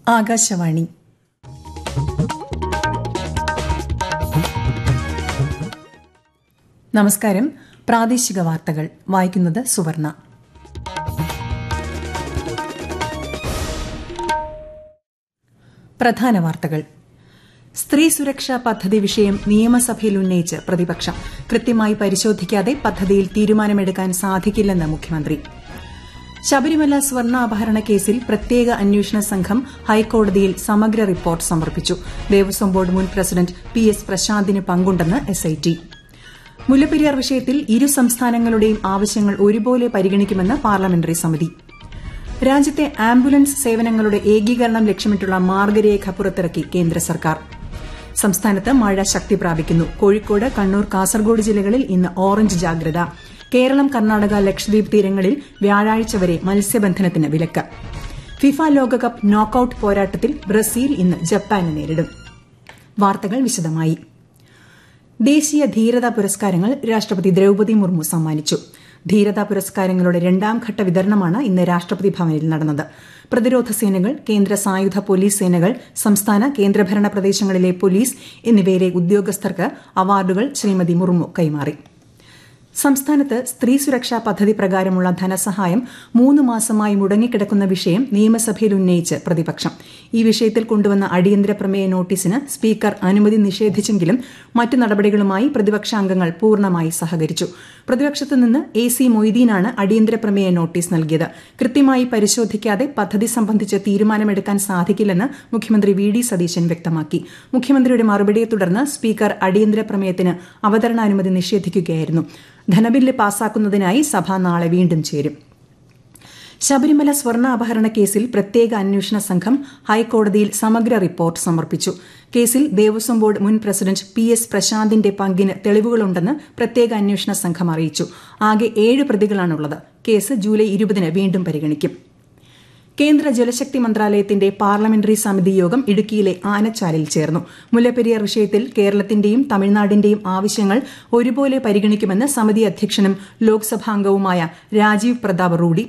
ആകാശവാണി നമസ്കാരം പ്രാദേശിക വാർത്തകൾ വായിക്കുന്നത് സുവർണ പ്രധാന വാർത്തകൾ സ്ത്രീ സുരക്ഷാ പദ്ധതി വിഷയം നിയമസഭയിൽ ഉന്നയിച്ച് പ്രതിപക്ഷം കൃത്യമായി പരിശോധിക്കാതെ പദ്ധതിയിൽ തീരുമാനമെടുക്കാൻ സാധിക്കില്ലെന്ന് മുഖ്യമന്ത്രി ശബരിമല സ്വർണ്ണ അപഹരണ കേസിൽ പ്രത്യേക അന്വേഷണ സംഘം ഹൈക്കോടതിയിൽ സമഗ്ര റിപ്പോർട്ട് സമർപ്പിച്ചു ദേവസ്വം ബോർഡ് മുൻ പ്രസിഡന്റ് പി എസ് പ്രശാന്തിന് പങ്കുണ്ടെന്ന് എസ്ഐടി മുല്ലപ്പെരിയാർ വിഷയത്തിൽ ഇരു സംസ്ഥാനങ്ങളുടെയും ആവശ്യങ്ങൾ ഒരുപോലെ പരിഗണിക്കുമെന്ന് പാർലമെന്ററി സമിതി രാജ്യത്തെ ആംബുലൻസ് സേവനങ്ങളുടെ ഏകീകരണം ലക്ഷ്യമിട്ടുള്ള മാർഗരേഖ പുറത്തിറക്കി കേന്ദ്ര സർക്കാർ സംസ്ഥാനത്ത് മഴ ശക്തി പ്രാപിക്കുന്നു കോഴിക്കോട് കണ്ണൂർ കാസർഗോഡ് ജില്ലകളിൽ ഇന്ന് ഓറഞ്ച് ജാഗ്രത കേരളം കർണാടക ലക്ഷദ്വീപ് തീരങ്ങളിൽ വ്യാഴാഴ്ച വരെ മത്സ്യബന്ധനത്തിന് വിലക്ക് ഫിഫ ലോകകപ്പ് നോക്കൌട്ട് പോരാട്ടത്തിൽ ബ്രസീൽ ഇന്ന് ജപ്പാനെ നേരിടും വാർത്തകൾ വിശദമായി ദേശീയ ധീരതാ പുരസ്കാരങ്ങൾ രാഷ്ട്രപതി ദ്രൌപതി മുർമു സമ്മാനിച്ചു ധീരതാ പുരസ്കാരങ്ങളുടെ രണ്ടാം ഘട്ട വിതരണമാണ് ഇന്ന് രാഷ്ട്രപതി ഭവനിൽ നടന്നത് പ്രതിരോധ സേനകൾ കേന്ദ്ര സായുധ പോലീസ് സേനകൾ സംസ്ഥാന കേന്ദ്രഭരണ പ്രദേശങ്ങളിലെ പോലീസ് എന്നിവയിലെ ഉദ്യോഗസ്ഥർക്ക് അവാർഡുകൾ ശ്രീമതി മുർമു കൈമാറി സംസ്ഥാനത്ത് സ്ത്രീ സുരക്ഷാ പദ്ധതി പ്രകാരമുള്ള ധനസഹായം മൂന്ന് മാസമായി മുടങ്ങിക്കിടക്കുന്ന വിഷയം നിയമസഭയിൽ ഉന്നയിച്ച് പ്രതിപക്ഷം ഈ വിഷയത്തിൽ കൊണ്ടുവന്ന അടിയന്തര പ്രമേയ നോട്ടീസിന് സ്പീക്കർ അനുമതി നിഷേധിച്ചെങ്കിലും മറ്റു നടപടികളുമായി പ്രതിപക്ഷാംഗങ്ങൾ പൂർണ്ണമായി സഹകരിച്ചു പ്രതിപക്ഷത്തു നിന്ന് എ സി മൊയ്തീനാണ് അടിയന്തര പ്രമേയ നോട്ടീസ് നൽകിയത് കൃത്യമായി പരിശോധിക്കാതെ പദ്ധതി സംബന്ധിച്ച് തീരുമാനമെടുക്കാൻ സാധിക്കില്ലെന്ന് മുഖ്യമന്ത്രി വി ഡി സതീശൻ വ്യക്തമാക്കി മുഖ്യമന്ത്രിയുടെ മറുപടിയെ തുടർന്ന് സ്പീക്കർ അടിയന്തര പ്രമേയത്തിന് അവതരണാനുമതി നിഷേധിക്കുകയായിരുന്നു ധനബില്ല് പാസാക്കുന്നതിനായി സഭ നാളെ വീണ്ടും ചേരും ശബരിമല സ്വർണ്ണ അപഹരണ കേസിൽ പ്രത്യേക അന്വേഷണ സംഘം ഹൈക്കോടതിയിൽ സമഗ്ര റിപ്പോർട്ട് സമർപ്പിച്ചു കേസിൽ ദേവസ്വം ബോർഡ് മുൻ പ്രസിഡന്റ് പി എസ് പ്രശാന്തിന്റെ പങ്കിന് തെളിവുകളുണ്ടെന്ന് പ്രത്യേക അന്വേഷണ സംഘം അറിയിച്ചു ആകെ ഏഴ് പ്രതികളാണുള്ളത് കേസ് ജൂലൈ ഇരുപതിന് വീണ്ടും പരിഗണിക്കും കേന്ദ്ര ജലശക്തി മന്ത്രാലയത്തിന്റെ പാർലമെന്ററി സമിതി യോഗം ഇടുക്കിയിലെ ആനച്ചാലിൽ ചേർന്നു മുല്ലപ്പെരിയാർ വിഷയത്തിൽ കേരളത്തിന്റെയും തമിഴ്നാടിന്റെയും ആവശ്യങ്ങൾ ഒരുപോലെ പരിഗണിക്കുമെന്ന് സമിതി അധ്യക്ഷനും ലോക്സഭാംഗവുമായ രാജീവ് പ്രതാപ് റൂഡി